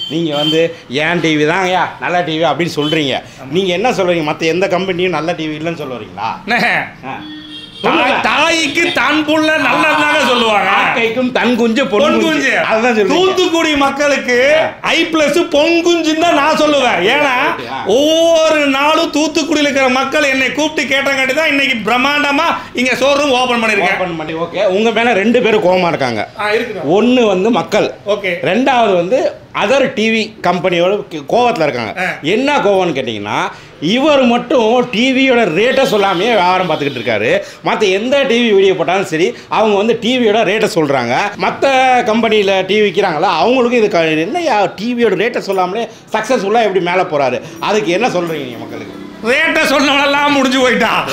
நீங்கள் வந்து ஏன் டிவி தாங்கய்யா நல்ல டிவி அப்படின்னு சொல்கிறீங்க நீங்கள் என்ன சொல்கிறீங்க மற்ற எந்த கம்பெனியும் நல்ல டிவி இல்லைன்னு சொல்ல வரீங்களா அண்ணே, ஆ. தாய்- தாய்க்கு தான் புள்ள நல்லதுதாங்க சொல்லுவாங்க காக்கைக்கும் தன் குஞ்சு பொன் பொன் குஞ்சு குஞ்சு அதுதான் சொல்லுங்க தூத்துக்குடி மக்களுக்கு ஐ பிளஸ் பொங்குஞ்சுன்னு தான் நான் சொல்லுவேன் ஏன்னா ஆ. ஒவ்வொரு நாளும் தூத்துக்குடியில் இருக்கிற மக்கள் என்னை கூப்பிட்டு கேட்டங்காட்டி தான் இன்னைக்கு பிரம்மாண்டமா இங்க ஷோரூம் ஓபன் பண்ணிருக்கேன் ஓப்பன் பண்ணி ஓகே உங்கள் மேலே ரெண்டு பேரும் கோவமா இருக்காங்க ஆ இருக்கு ஒன்று வந்து மக்கள் ஓகே ரெண்டாவது வந்து அதர் டிவி கம்பெனியோட கோவத்தில் இருக்காங்க ஆ. என்ன கோவம்னு கேட்டிங்கன்னா இவர் மட்டும் டிவியோட ரேட்டை சொல்லாமே வியாபாரம் பார்த்துக்கிட்டு இருக்காரு மற்ற எந்த டிவி வீடியோ போட்டாலும் சரி அவங்க வந்து டிவியோட ரேட்டை சொல்கிறாங்க மற்ற கம்பெனியில் டிவி விற்கிறாங்களா அவங்களுக்கும் இது க- என்னய்யா டிவியோட ரேட்டை சொல்லாமலே சக்ஸஸ்ஃபுல்லாக எப்படி மேலே போகிறாரு அதுக்கு என்ன சொல்கிறீங்க நீங்கள் மக்களுக்கு ரேட்டை சொன்னவனெல்லாம் முடிஞ்சு போயிட்டான்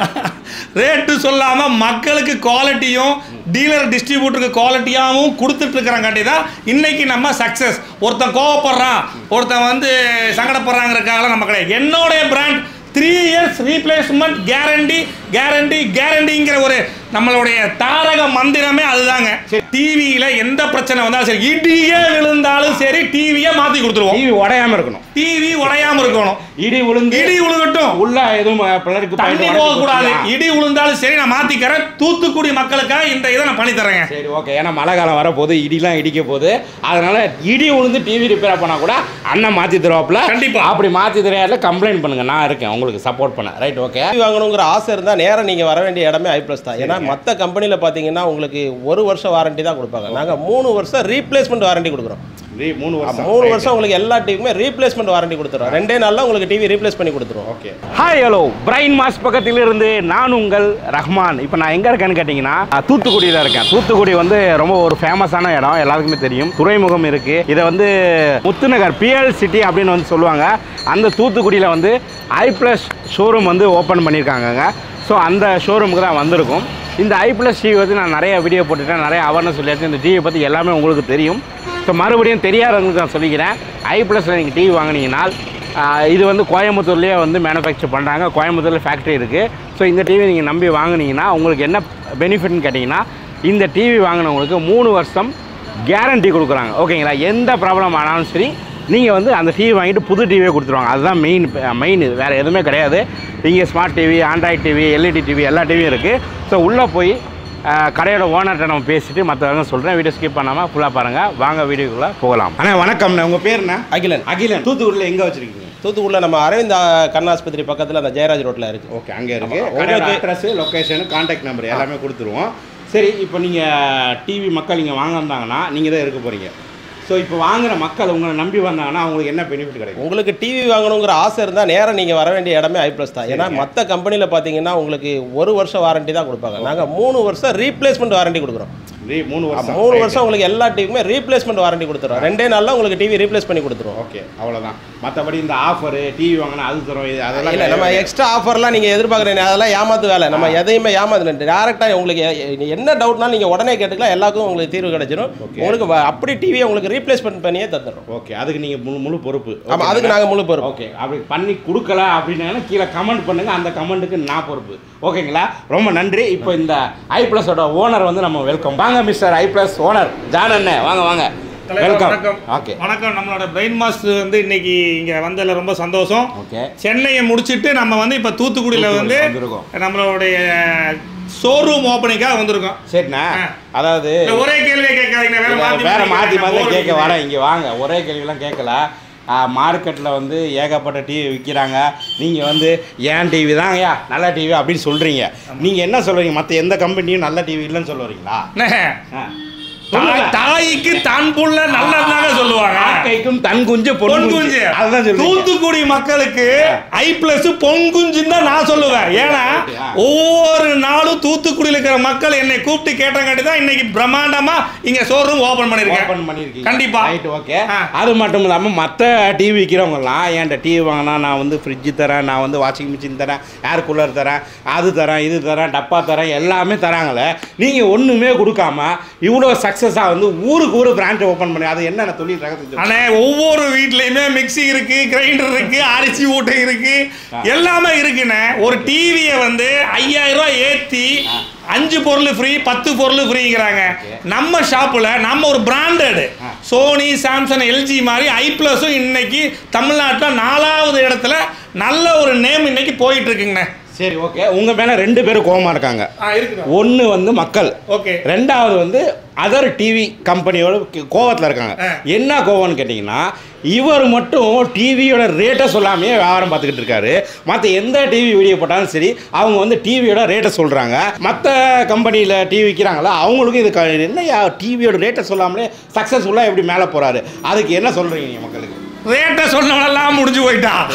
ரேட்டு சொல்லாம மக்களுக்கு குவாலிட்டியும் டீலர் டிஸ்ட்ரிபியூட்டருக்கு குவாலிட்டியாகவும் கொடுத்துட்டு இருக்கிறாங்காட்டி தான் இன்னைக்கு நம்ம சக்ஸஸ் ஒருத்தன் கோவப்படுறான் ஒருத்தன் வந்து சங்கடப்படுறாங்கிறதுக்காக நம்ம கிடையாது என்னுடைய brand three years replacement guarantee guarantee கேரண்டிங்கிற ஒரு நம்மளுடைய தாரக மந்திரமே அதுதாங்க டிவியில் எந்த பிரச்சனை வந்தாலும் சரி இடியே விழுந்தாலும் சரி டிவியை மாற்றி கொடுத்துருவோம் டிவி உடையாம இருக்கணும் டிவி உடையாம இருக்கணும் இடி விழுந்து இடி விழுகட்டும் உள்ள எதுவும் பிள்ளைக்கு தண்ணி போகக்கூடாது இடி விழுந்தாலும் சரி நான் மாத்திக்கிறேன் தூத்துக்குடி மக்களுக்காக இந்த இதை நான் பண்ணி தரேங்க சரி ஓகே ஏன்னா மழை காலம் வரப்போகுது இடிலாம் இடிக்க போகுது அதனால இடி விழுந்து டிவி ரிப்பேர் பண்ணா கூட அண்ணன் மாற்றி தருவாப்புல கண்டிப்பா. அப்படி மாற்றி தரையால கம்ப்ளைண்ட் பண்ணுங்க நான் இருக்கேன் உங்களுக்கு சப்போர்ட் பண்ண ரைட் ஓகே டிவி வாங்கணுங்கிற ஆசை இருந்தால் நேராக நீங்கள் வர வேண்டிய இடமே ஐ ப்ளஸ் தான் ஏன்னா மற்ற கம்பெனியில் பார்த்தீங்கன்னா உங்களுக்கு ஒரு வருஷம் வாரண்டி தான் கொடுப்பாங்க நாங்கள் மூணு வருஷம் ரீப்ளேஸ்மெண்ட் வாரண்டி கொடுக்குறோம் மூணு வருஷம் மூணு வருஷம் உங்களுக்கு எல்லா டிவிக்குமே ரீப்ளேஸ்மெண்ட் வாரண்டி கொடுத்துருவோம் ரெண்டே நாளில் உங்களுக்கு டிவி ரீப்ளேஸ் பண்ணி கொடுத்துருவோம் okay hi hello brain mass பக்கத்தில் இருந்து நான் உங்கள் ரஹ்மான் இப்போ நான் எங்கே இருக்கேன்னு கேட்டிங்கன்னா நான் தூத்துக்குடியில் இருக்கேன் தூத்துக்குடி வந்து ரொம்ப ஒரு ஃபேமஸான இடம் எல்லாருக்குமே தெரியும் துறைமுகம் இருக்குது இதை வந்து முத்துநகர் பிஎல் சிட்டி அப்படின்னு வந்து சொல்லுவாங்க அந்த தூத்துக்குடியில் வந்து ஐ ப்ளஸ் ஷோரூம் வந்து ஓப்பன் பண்ணியிருக்காங்கங்க ஸோ அந்த ஷோரூமுக்கு தான் வந்திருக்கும் இந்த ஐ ப்ளஸ் டிவி வந்து நான் நிறைய வீடியோ போட்டுட்டேன் நிறைய அவேர்னஸ் சொல்லியாச்சு இந்த டிவியை பற்றி எல்லாமே உங்களுக்கு தெரியும் ஸோ மறுபடியும் தெரியாதவங்களுக்கு நான் சொல்லிக்கிறேன் ஐ ப்ளஸில் நீங்கள் டிவி வாங்கினீங்கன்னா ஆஹ் இது வந்து கோயம்புத்தூர்லேயே வந்து மேனுஃபேக்சர் பண்ணுறாங்க கோயம்புத்தூரில் ஃபேக்ட்ரி இருக்குது ஸோ இந்த டிவி நீங்கள் நம்பி வாங்குனீங்கன்னா உங்களுக்கு என்ன பெனிஃபிட்னு கேட்டிங்கன்னா இந்த டிவி வாங்கினவங்களுக்கு மூணு வருஷம் கேரண்டி கொடுக்குறாங்க ஓகேங்களா எந்த ப்ராப்ளம் ஆனாலும் சரி நீங்கள் வந்து அந்த டிவி வாங்கிட்டு புது டிவியே கொடுத்துருவாங்க அதுதான் மெயின் மெயின் இது வேறு எதுவுமே கிடையாது இங்கே smart TV Android TV LED TV எல்லா டிவியும் இருக்குது ஸோ உள்ளே போய் ஆஹ் கடையோட ஓனர்கிட்ட நம்ம பேசிட்டு மற்றவங்க சொல்கிறேன் வீடியோ ஸ்கிப் பண்ணாமல் ஃபுல்லாக பாருங்கள் வாங்க வீடியோக்குள்ளே போகலாம் அண்ணா வணக்கம்ண்ணா உங்கள் பேர் என்ன அகிலன் அகிலன் தூத்துக்குடியில் எங்கே வச்சிருக்கீங்க தூத்துக்குடியில் நம்ம அரவிந்த் கண் ஆஸ்பத்திரி பக்கத்தில் அந்த ஜெயராஜ் ரோட்டில் இருக்குது ஓகே அங்கே இருக்கு ஆமா, உங்களுக்கு உங்களுக்கு- அட்ரஸ் லொக்கேஷன் காண்டாக்ட் நம்பர் எல்லாமே கொடுத்துருவோம் சரி இப்போ நீங்கள் டிவி மக்கள் இங்கே வாங்க வந்தாங்கன்னா நீங்கள் தான் இருக்க போகிறீங்க ஸோ இப்போ வாங்குற மக்கள் உங்களை நம்பி வந்தாங்கன்னா அவங்களுக்கு என்ன பெனிஃபிட் கிடைக்கும் உங்களுக்கு டிவி வாங்கணுங்கிற ஆசை இருந்தால் நேராக நீங்கள் வர வேண்டிய இடமே ஐ ப்ளஸ் தான் ஏன்னா மற்ற கம்பெனியில் பார்த்தீங்கன்னா உங்களுக்கு ஒரு வருஷம் வாரண்டி தான் கொடுப்பாங்க நாங்கள் மூணு வருஷம் ரீப்ளேஸ்மெண்ட் வாரண்டி கொடுக்குறோம் ரீ மூணு வருஷம் மூணு வருஷம் உங்களுக்கு எல்லா டிவிக்குமே ரீப்ளேஸ்மெண்ட் வாரண்டி கொடுத்துருவோம் ரெண்டே நாளில் உங்களுக்கு டிவி ரீப்ளேஸ் பண்ணி கொடுத்துருவோம் ஓகே அவ்வளோதான் மற்றபடி இந்த ஆஃபரு டிவி வாங்கினா அது தரும் இது அதெல்லாம் இல்லை நம்ம கிடையாது. எக்ஸ்ட்ரா ஆஃபர்லாம் நீங்கள் எதிர்பார்க்குறீங்க அதெல்லாம் ஏமாத்து வேலை நம்ம எதையுமே ஏமாத்துல டேரெக்டாக உங்களுக்கு எ- என்ன டவுட்னாலும் நீங்கள் உடனே கேட்டுக்கலாம் எல்லாருக்கும் உங்களுக்கு தீர்வு கிடைச்சிரும் உங்களுக்கு வ- அப்படி டிவியை உங்களுக்கு ரீப்ளேஸ்மெண்ட் பண்ணியே தந்துடுறோம் ஓகே அதுக்கு நீங்கள் முழு முழு பொறுப்பு ஆமாம் அதுக்கு நாங்கள் முழு பொறுப்பு ஓகே அப்படி பண்ணி கொடுக்கல அப்படின்னா கீழே கமெண்ட் பண்ணுங்க அந்த கமெண்ட்டுக்கு நான் பொறுப்பு ஓகேங்களா ரொம்ப நன்றி இப்போ இந்த ஐ ப்ளஸோட ஓனர் வந்து நம்ம வெல்கம் வாங்க mister I plus owner John அண்ணே வாங்க வாங்க தலைவர், வெல்கம் வணக்கம் ஓகே வணக்கம் நம்மளோட பிரெயின் மாஸ்டர் வந்து இன்னைக்கு இங்க வந்ததுல ரொம்ப சந்தோஷம் ஓகே சென்னையை முடிச்சிட்டு நம்ம வந்து இப்ப தூத்துக்குடியில தூத்துக்குடி வந்து வந்திருக்கோம். நம்மளுடைய ஷோரூம் ஓப்பனிங்காக வந்திருக்கோம் சரிண்ணா ஆ. அதாவது இல்ல, ஒரே கேள்வியை கேட்காதீங்க வேற மாத்தி வேற மாற்றி மாற்றி bore கேட்க அடிக்குது. வரேன் இங்கே வாங்க ஒரே கேள்விலாம் கேட்கல மார்க்கெட்டில் வந்து ஏகப்பட்ட டிவி விற்கிறாங்க நீங்கள் வந்து ஏன் டிவி தாங்கய்யா நல்ல டிவி அப்படின்னு சொல்கிறீங்க நீங்கள் என்ன சொல்கிறீங்க மற்ற எந்த கம்பெனியும் நல்ல டிவி இல்லைன்னு சொல்ல வரீங்களா அண்ணே, ஆ. தாய்- தாய்க்கு தான் புள்ள நல்லதுதாங்க சொல்லுவாங்க காக்கைக்கும் தன் குஞ்சு பொன் பொன் குஞ்சு குஞ்சு அதுதான் சொல்லுங்க தூத்துக்குடி மக்களுக்கு ஐ பிளஸ் பொங்குஞ்சுன்னு தான் நான் சொல்லுவேன் ஏன்னா ஆ. ஒவ்வொரு நாளும் தூத்துக்குடியில் இருக்கிற மக்கள் என்னை கூப்பிட்டு கேட்டங்காட்டி தான் இன்னைக்கு பிரம்மாண்டமா இங்க ஷோரூம் ஓபன் பண்ணிருக்கேன் ஓப்பன் பண்ணியிருக்கீங்க கண்டிப்பா. ரைட் ஓகே ஆ. அது மட்டும் இல்லாமல் மற்ற டிவி விற்கிறவங்கலாம் என்கிட்ட டிவி வாங்கினா நான் வந்து ஃப்ரிட்ஜு தரேன் நான் வந்து வாஷிங் மிஷின் தரேன் ஏர் கூலர் தரேன் அது தரேன் இது தரேன் டப்பா தரேன் எல்லாமே தராங்களே நீங்கள் ஒன்றுமே கொடுக்காம இவ்வளோ சக்ஸஸாக வந்து ஊருக்கு ஊர் பிரான்ச் ஓப்பன் பண்ணி அது என்னென்ன தொழில் ரகத்துக்கு ஆனா ஒவ்வொரு வீட்லயுமே மிக்ஸி இருக்கு கிரைண்டர் இருக்கு அரிசி ஊட்டை இருக்கு எல்லாமே இருக்குண்ணே ஒரு டிவியை வந்து ஐயாயிரம் ரூபாய் ஏத்தி அஞ்சு பொருள் ஃப்ரீ பத்து பொருள் ஃப்ரீங்கிறாங்க நம்ம ஷாப்புல நம்ம ஒரு பிராண்டட் சோனி சாம்சங் எல்ஜி மாதிரி ஐ ப்ளஸும் இன்னைக்கு தமிழ்நாட்டில் நாலாவது இடத்துல நல்ல ஒரு நேம் இன்னைக்கு போயிட்டு இருக்குங்கண்ணே சரி ஓகே உங்க மேல ரெண்டு பேரும் கோவமா இருக்காங்க ஆ இருக்குண்ணா ஒன்னு வந்து மக்கள் ஓகே ரெண்டாவது வந்து அதர் டிவி கம்பெனியோட கோவத்தில் இருக்காங்க ஆ. என்ன கோவம்னு கேட்டிங்கன்னா இவர் மட்டும் டிவியோட ரேட்டை சொல்லாமே வியாபாரம் பார்த்துக்கிட்டு இருக்காரு மற்ற எந்த டிவி வீடியோ போட்டாலும் சரி அவங்க வந்து டிவியோட ரேட்டை சொல்கிறாங்க மற்ற கம்பெனியில் டிவி விற்கிறாங்களா அவங்களுக்கும் இது க- என்னய்யா டிவியோட ரேட்டை சொல்லாமலே சக்ஸஸ்ஃபுல்லாக எப்படி மேலே போகிறாரு அதுக்கு என்ன சொல்கிறீங்க நீங்கள் மக்களுக்கு ரேட்டை சொன்னவனெல்லாம் முடிஞ்சு போயிட்டான்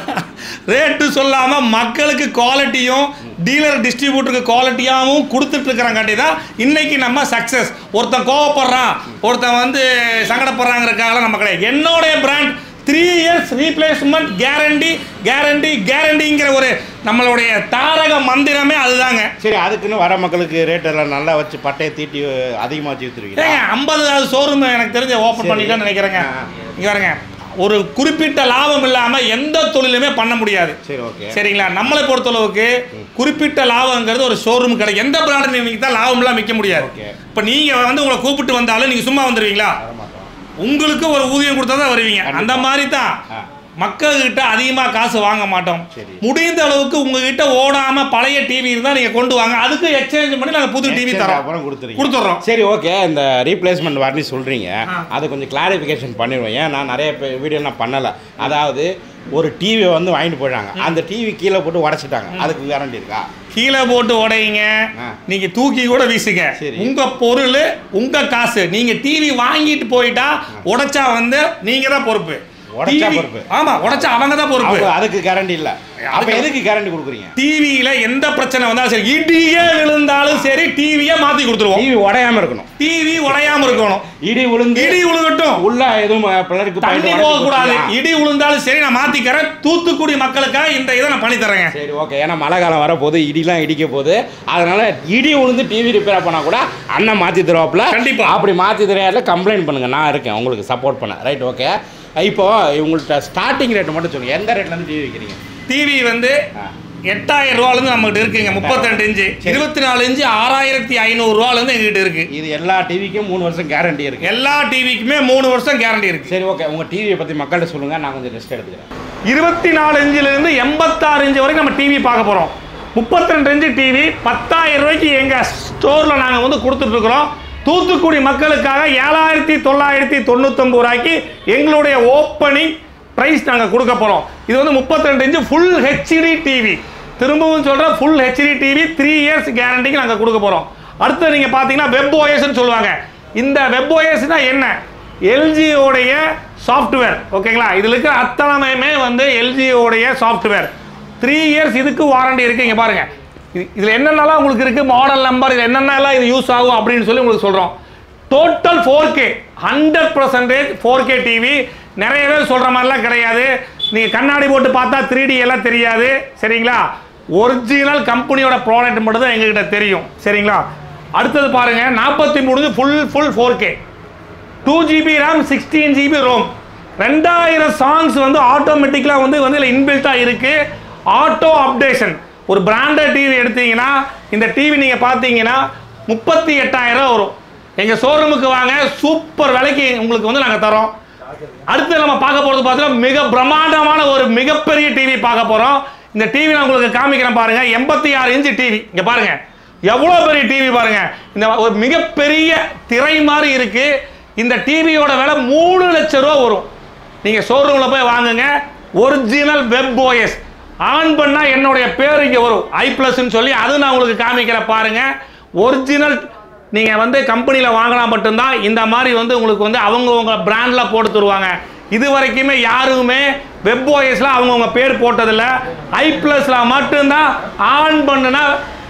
ரேட்டு சொல்லாம மக்களுக்கு குவாலிட்டியும் டீலர் டிஸ்ட்ரிபியூட்டருக்கு குவாலிட்டியாகவும் கொடுத்துட்டு இருக்கிறாங்காட்டி தான் இன்னைக்கு நம்ம சக்ஸஸ் ஒருத்தன் கோவப்படுறான் ஒருத்தன் வந்து சங்கடப்படுறாங்கிறதுக்காக நம்ம கிடையாது என்னுடைய brand three years replacement guarantee guarantee கேரண்டிங்கிற ஒரு நம்மளுடைய தாரக மந்திரமே அதுதாங்க சரி அதுக்குன்னு வர மக்களுக்கு ரேட் எல்லாம் நல்லா வச்சு பட்டையை தீட்டி அதிகமாக வச்சு விற்றுருவீங்க ஏங்க ஐம்பதாவது ஷோரூம் எனக்கு தெரிஞ்ச ஓப்பன் சரி. பண்ணிட்டேன்னு நினைக்கிறேங்க ஆ. இங்க பாருங்க ஒரு குறிப்பிட்ட லாபம் இல்லாம எந்த தொழிலுமே பண்ண முடியாது சரி ஓகே சரிங்களா நம்மளை பொறுத்தளவுக்கு குறிப்பிட்ட லாபங்கிறது ஒரு ஷோரூம் கிடைக்கும் எந்த பிராண்ட் நீங்க தான் லாபம் எல்லாம் விற்க முடியாது Okay. இப்போ நீங்க வந்து உங்களை கூப்பிட்டு வந்தாலும் நீங்க சும்மா வந்துருவீங்களா உங்களுக்கு ஒரு ஊதியம் கொடுத்தா தான் வருவீங்க கண்டிப்பா. அந்த மாதிரி தான் ஆ. மக்கள்கிட்ட அதிகமாக காசு வாங்க மாட்டோம் சரி. முடிந்த அளவுக்கு உங்ககிட்ட ஓடாம பழைய டிவி இருந்தா நீங்க கொண்டு வாங்க அதுக்கு எக்ஸ்சேஞ்ச் பண்ணி நாங்க புது டிவி தரோம் அப்புறம் கொடுத்துருங்க கொடுத்துட்றோம் சரி ஓகே இந்த ரீப்ளேஸ்மெண்ட் வார்னி சொல்கிறீங்க ஆ. அதை கொஞ்சம் கிளாரிஃபிகேஷன் பண்ணிடுவேன் ஏன் நான் நிறைய வீடியோ நான் பண்ணலை அதாவது ஒரு டிவி வந்து வாங்கிட்டு போயிட்டாங்க அந்த டிவி கீழே போட்டு உடச்சிட்டாங்க அதுக்கு கேரண்டி இருக்கா கீழே போட்டு உடையுங்க ஆ. நீங்க தூக்கி கூட வீசுங்க சரி. உங்க பொருள் உங்க காசு நீங்க டிவி வாங்கிட்டு போயிட்டா உடைச்சா வந்து நீங்க தான் பொறுப்பு உடைச்சா TV பொறுப்பு. ஆமா உடைச்சா அவங்க தான் பொறுப்பு அவங்க அதுக்கு கேரண்டி இல்லை அப்போ அதுக்கு- எதுக்கு கேரண்டி கொடுக்குறீங்க டிவியில எந்த பிரச்சனை வந்தாலும் சரி இடியே விழுந்தாலும் சரி டிவியை மாத்தி கொடுத்துருவோம் டிவி உடையாம இருக்கணும் டிவி உடையாம இருக்கணும் இடி விழுந்து இடி விழுகட்டும் உள்ள எதுவும் பிளருக்கு தண்ணி போக கூடாது இடி விழுந்தாலும் சரி நான் மாத்திக்கிறேன் தூத்துக்குடி மக்களுக்காக இந்த இதை நான் பண்ணி தரேங்க சரி ஓகே ஏன்னா மழை காலம் வரப்போகுது இடிலாம் இடிக்க போகுது அதனால இடி விழுந்து டிவி ரிப்பேர் பண்ணா கூட அண்ணன் மாற்றி தருவாப்புல கண்டிப்பா. அப்படி மாற்றி தரையால கம்ப்ளைண்ட் பண்ணுங்க நான் இருக்கேன் உங்களுக்கு சப்போர்ட் பண்ண ரைட் ஓகே இப்போ இவங்கள்ட்ட ஸ்டார்டிங் ரேட் மட்டும் சொல்லுங்க எந்த ரேட்லேருந்து டிவி வைக்கிறீங்க டிவி வந்து ஆ. எட்டாயிரம் ரூபாலேருந்து நம்மகிட்ட இருக்குங்க முப்பத்திரெண்டு இன்ச்சு சரி. இருபத்தி நாலு இன்ச்சு ஆறாயிரத்தி ஐநூறுரூவாலேருந்து எங்ககிட்ட இருக்கு இது எல்லா டிவிக்கும் மூணு வருஷம் கேரண்டி இருக்கு எல்லா டிவிக்குமே மூணு வருஷம் கேரண்டி இருக்கு சரி ஓகே உங்கள் டிவியை பற்றி மக்கள்கிட்ட சொல்லுங்கள் நான் கொஞ்சம் ரெஸ்ட் எடுத்துக்கிறேன் இருபத்தி நாலு இன்ச்சிலிருந்து எண்பத்தாறு இன்ச்சு வரைக்கும் நம்ம டிவி பார்க்க போகிறோம் முப்பத்தி ரெண்டு இன்ச்சு டிவி பத்தாயிரம் ரூபாய்க்கு எங்கள் ஸ்டோரில் நாங்கள் வந்து கொடுத்துட்ருக்குறோம் தூத்துக்குடி மக்களுக்காக ஏழாயிரத்தி தொள்ளாயிரத்தி தொண்ணூத்தொம்பது ரூபாய்க்கு எங்களுடைய ஓப்பனிங் ப்ரைஸ் நாங்கள் கொடுக்க போகிறோம் இது வந்து முப்பத்தி ரெண்டு இன்ச்சு ஃபுல் ஹெச்டி டிவி திரும்பவும் சொல்கிறேன் full HD TV three years கேரண்டிக்கு நாங்கள் கொடுக்க போகிறோம் அடுத்து நீங்கள் பார்த்தீங்கன்னா வெப் ஓஎஸ்ன்னு சொல்லுவாங்க இந்த வெப் ஓஎஸ்னா என்ன எல்ஜியோடைய சாஃப்ட்வேர் ஓகேங்களா இதில் இருக்கிற அத்தனையுமே வந்து எல்ஜியோடைய சாஃப்ட்வேர் த்ரீ இயர்ஸ் இதுக்கு வாரண்டி இருக்குது இங்கே பாருங்கள் இது இதில் என்னென்னலாம் உங்களுக்கு இருக்குது மாடல் நம்பர் இது என்னென்னலாம் இது யூஸ் ஆகும் அப்படின்னு சொல்லி உங்களுக்கு சொல்கிறோம் total four K hundred percentage four K TV நிறைய பேர் சொல்கிற மாதிரிலாம் கிடையாது நீங்கள் கண்ணாடி போட்டு பார்த்தா த்ரீ டி எல்லாம் தெரியாது சரிங்களா ஒரிஜினல் கம்பெனியோட ப்ராடக்ட் மட்டும் தான் எங்ககிட்ட தெரியும் சரிங்களா அடுத்தது பாருங்கள் நாற்பத்தி மூணு full full four K two GB RAM sixteen GB ROM ரெண்டாயிரம் சாங்ஸ் வந்து ஆட்டோமேட்டிக்கலாக வந்து வந்து இதில் இன்பில்ட்டாக இருக்குது ஆட்டோ அப்டேஷன் ஒரு பிராண்டட் டிவி எடுத்தீங்கன்னா இந்த டிவி நீங்கள் பார்த்தீங்கன்னா முப்பத்தி எட்டாயிரம் வரும் எங்கள் ஷோரூமுக்கு வாங்க சூப்பர் விலைக்கு உங்களுக்கு வந்து நாங்கள் தரோம் அடுத்து நம்ம பார்க்க போகிறது பார்த்தீங்கன்னா மிக பிரம்மாண்டமான ஒரு மிகப்பெரிய டிவி பார்க்க போகிறோம் இந்த டிவி நான் உங்களுக்கு காமிக்கிறேன் பாருங்க எண்பத்தி ஆறு இன்ச்சு டிவி இங்கே பாருங்க எவ்வளோ பெரிய டிவி பாருங்க இந்த ஒரு மிகப்பெரிய திரை மாதிரி இருக்கு இந்த டிவியோட விலை மூணு லட்சம் ரூபா வரும் நீங்கள் ஷோரூமில் போய் வாங்குங்க ஒரிஜினல் வெப் ஓஎஸ் ஆன் பண்ணால் என்னுடைய பேர் இங்கே வரும் ஐ ப்ளஸ்ன்னு சொல்லி அது நான் உங்களுக்கு காமிக்கிறேன் பாருங்க ஒரிஜினல் நீங்கள் வந்து கம்பெனியில் வாங்கினா மட்டும்தான் இந்த மாதிரி வந்து உங்களுக்கு வந்து அவங்கவுங்க பிராண்டில் போட்டு தருவாங்க இது வரைக்குமே யாருமே வெப் ஓஎஸில் அவங்கவுங்க பேர் போட்டதில்ல ஐ ப்ளஸில் மட்டும்தான் ஆன் பண்ணுனா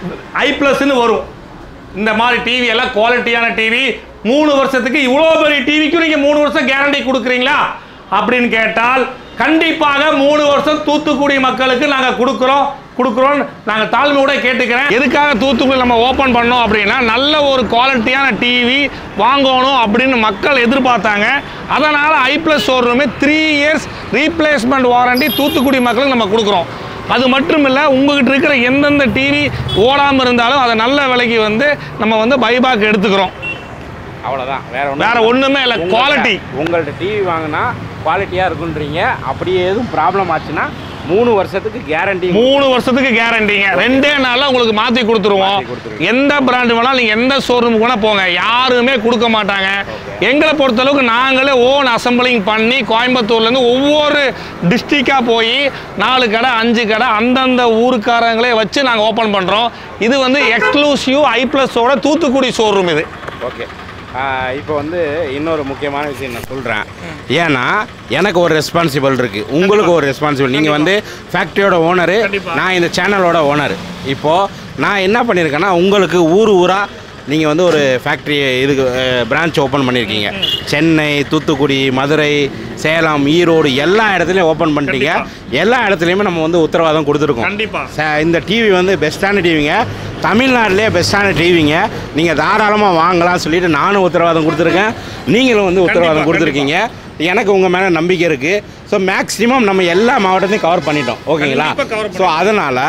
ஐ ப்ளஸ்ன்னு வரும் இந்த மாதிரி டிவி எல்லாம் குவாலிட்டியான டிவி மூணு வருஷத்துக்கு இவ்வளோ பெரிய டிவிக்கும் நீங்கள் மூணு வருஷம் கேரண்டி கொடுக்குறீங்களா அப்படின்னு கேட்டால் கண்டிப்பாக மூணு வருஷம் தூத்துக்குடி மக்களுக்கு நாங்கள் கொடுக்குறோம் கொடுக்குறோம் நாங்கள் தாழ்மையோட கேட்டுக்கிறேன் எதுக்காக தூத்துக்குடி நம்ம ஓப்பன் பண்ணோம் அப்படின்னா நல்ல ஒரு குவாலிட்டியான டிவி வாங்கணும் அப்படின்னு மக்கள் எதிர்பார்த்தாங்க அதனால் ஐ ப்ளஸ் ஷோரூமே three years replacement warranty Thoothukudi மக்களுக்கு நம்ம கொடுக்குறோம் அது மட்டும் இல்லை உங்ககிட்ட இருக்கிற எந்தெந்த டிவி ஓடாமல் இருந்தாலும் அதை நல்ல விலைக்கு வந்து நம்ம வந்து பைபாக் எடுத்துக்கிறோம் அவ்வளோதான் வேற ஒன்றும் வேற ஒண்ணுமே இல்ல குவாலிட்டி உங்கள்ட்ட டிவி வாங்கினா குவாலிட்டியாக இருக்குன்றீங்க அப்படியே எதுவும் ப்ராப்ளம் ஆச்சுன்னா மூணு வருஷத்துக்கு கேரண்டி மூணு வருஷத்துக்கு கேரண்டிங்க ரெண்டே நாள்ல உங்களுக்கு மாத்தி கொடுத்துருவோம் மாத்தி கொடுத்துருவீங்க. எந்த பிராண்டு வேணாலும் நீங்க எந்த ஷோரூமுக்கு வேணா போங்க யாருமே கொடுக்க மாட்டாங்க எங்களை பொறுத்தளவுக்கு நாங்களே ஓன் அசம்பிளிங் பண்ணி கோயம்புத்தூர்ல இருந்து ஒவ்வொரு டிஸ்ட்ரிக்டா போய் நாலு கடை அஞ்சு கடை அந்தந்த ஊருக்காரங்களே வச்சு நாங்க ஓபன் பண்றோம் இது வந்து எக்ஸ்க்ளூசிவ் ஐ பிளஸோட தூத்துக்குடி ஷோரூம் இது ஓகே இப்போ வந்து இன்னொரு முக்கியமான விஷயம் நான் சொல்கிறேன் ஏன்னா எனக்கு ஒரு ரெஸ்பான்சிபிள் இருக்குது உங்களுக்கு ஒரு ரெஸ்பான்சிபிள் நீங்கள் வந்து ஃபேக்ட்ரியோட ஓனரு கண்டிப்பா. நான் இந்த சேனலோட ஓனர் இப்போது நான் என்ன பண்ணியிருக்கேன்னா உங்களுக்கு ஊர் ஊராக நீங்கள் வந்து ஒரு ஃபேக்ட்ரி இதுக்கு பிரான்ச் ஓப்பன் பண்ணியிருக்கீங்க சென்னை தூத்துக்குடி மதுரை சேலம் ஈரோடு எல்லா இடத்துலையும் ஓப்பன் பண்ணிட்டீங்க எல்லா இடத்துலையுமே நம்ம வந்து உத்தரவாதம் கொடுத்துருக்கோம் கண்டிப்பா ச- இந்த டிவி வந்து பெஸ்ட்டான டிவிங்க தமிழ்நாட்டிலே பெஸ்ட்டான டிவிங்க நீங்கள் தாராளமாக வாங்கலாம் சொல்லிட்டு நானும் உத்தரவாதம் கொடுத்துருக்கேன் நீங்களும் வந்து உத்தரவாதம் கண்டிப்பா, கொடுத்துருக்கீங்க எனக்கு உங்கள் மேலே நம்பிக்கை இருக்குது ஸோ மேக்ஸிமம் நம்ம எல்லா மாவட்டத்தையும் கவர் பண்ணிட்டோம் ஓகேங்களா கண்டிப்பா cover ஸோ அதனால்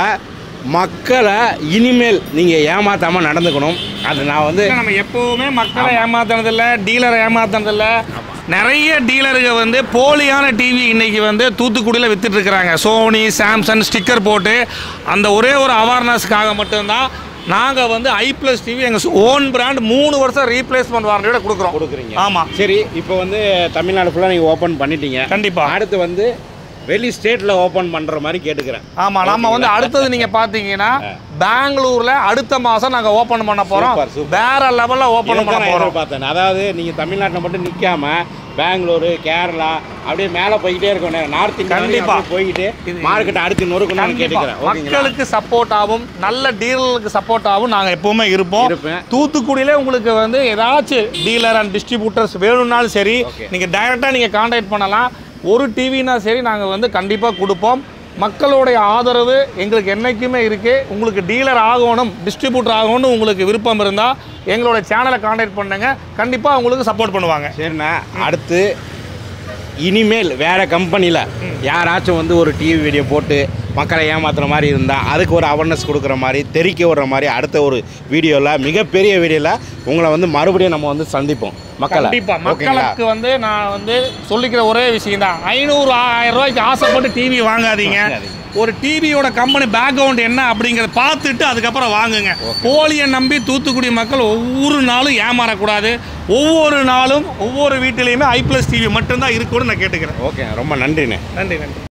மக்களை இனிமேல் நீங்கள் ஏமாத்தாமல் நடந்துக்கணும் அது நான் வந்து இல்ல, நம்ம எப்பவுமே மக்களை ஏமாத்துனதில்ல டீலரை ஏமாத்துனதில்ல நிறைய டீலருங்க வந்து போலியான டிவி இன்னைக்கு வந்து தூத்துக்குடியில் வித்துட்டு இருக்கிறாங்க சோனி சாம்சங் ஸ்டிக்கர் போட்டு அந்த ஒரே ஒரு அவேர்னஸ்க்காக மட்டும்தான் நாங்கள் வந்து ஐ ப்ளஸ் டிவி எங்கள் ஓன் பிராண்ட் மூணு வருஷம் ரீப்ளேஸ்மெண்ட் வாரண்டியோட கொடுக்குறோம் கொடுக்குறீங்க ஆமாம் சரி இப்போ வந்து தமிழ்நாடு ஃபுல்லாக நீங்கள் ஓப்பன் பண்ணிட்டீங்க கண்டிப்பா. அடுத்து வந்து வெளி ஸ்டேட்டில் ஓப்பன் பண்ணுற மாதிரி கேட்டுக்கிறேன் ஆமாம் நம்ம வந்து அடுத்தது நீங்கள் பார்த்தீங்கன்னா பெங்களூரில் அடுத்த மாதம் நாங்கள் ஓப்பன் பண்ண போகிறோம் Super, super. வேற லெவலில் ஓப்பன் இதைத்தான் பண்ண நான் போகிறோம் எதிர்பார்த்தேன் அதாவது நீங்க தமிழ்நாட்டில் மட்டும் நிக்காம பெங்களூரு கேரளா அப்படியே மேல போய்கிட்டே இருக்கணும் நார்த் இந்தியா கண்டிப்பா. கண்டிப்பா போய்கிட்டு இது- மார்க்கெட் அடுத்து நொறுக்கணும்னு கண்டிப்பா. கேட்டுக்கிறேன் ஓகேங்களா மக்களுக்கு சப்போர்ட் ஆகும் நல்ல டீலருக்கு சப்போர்ட் ஆகும் நாங்கள் எப்பவுமே இருப்போம் இருப்பேன். தூத்துக்குடியில உங்களுக்கு வந்து ஏதாச்சும் டீலர் அண்ட் டிஸ்ட்ரிபியூட்டர்ஸ் வேணும்னாலும் சரி Okay. நீங்கள் டைரெக்டாக நீங்கள் காண்டாக்ட் பண்ணலாம் ஒரு டிவினா சரி நாங்கள் வந்து கண்டிப்பாக கொடுப்போம் மக்களுடைய ஆதரவு எங்களுக்கு என்றைக்குமே இருக்குது உங்களுக்கு டீலர் ஆகணும் டிஸ்ட்ரிபியூட்டர் ஆகணும்னு உங்களுக்கு விருப்பம் இருந்தால் எங்களோட சேனலை காண்டாக்ட் பண்ணுங்க கண்டிப்பாக உங்களுக்கு சப்போர்ட் பண்ணுவாங்க சரிண்ணா அடுத்து இனிமேல் வேற கம்பெனியில் யாராச்சும் வந்து ஒரு டிவி வீடியோ போட்டு மக்களை ஏமாத்துற மாதிரி இருந்தால் அதுக்கு ஒரு அவேர்னஸ் கொடுக்குற மாதிரி தெரிக்க விடுற மாதிரி அடுத்த ஒரு வீடியோவில் மிகப்பெரிய வீடியோவில் உங்களை வந்து மறுபடியும் நம்ம வந்து சந்திப்போம் மக்களை கண்டிப்பா ஓகேங்களா மக்களுக்கு வந்து நான் வந்து சொல்லிக்கிற ஒரே விஷயம் தான் ஐநூறு ஆயிரம் ரூபாய்க்கு ஆசைப்பட்டு டிவி வாங்காதீங்க வாங்காதீங்க. ஒரு டிவியோட கம்பெனி பேக்ரவுண்ட் என்ன அப்படிங்கிறத பார்த்துட்டு அதுக்கப்புறம் வாங்குங்க போலியை நம்பி தூத்துக்குடி மக்கள் ஒவ்வொரு நாளும் ஏமாறக்கூடாது ஒவ்வொரு நாளும் ஒவ்வொரு வீட்டிலையுமே ஐ பிளஸ் டிவி மட்டும்தான் இருக்கும்னு நான் கேட்டுக்கிறேன் ஓகே ரொம்ப நன்றிண்ணே நன்றி நன்றி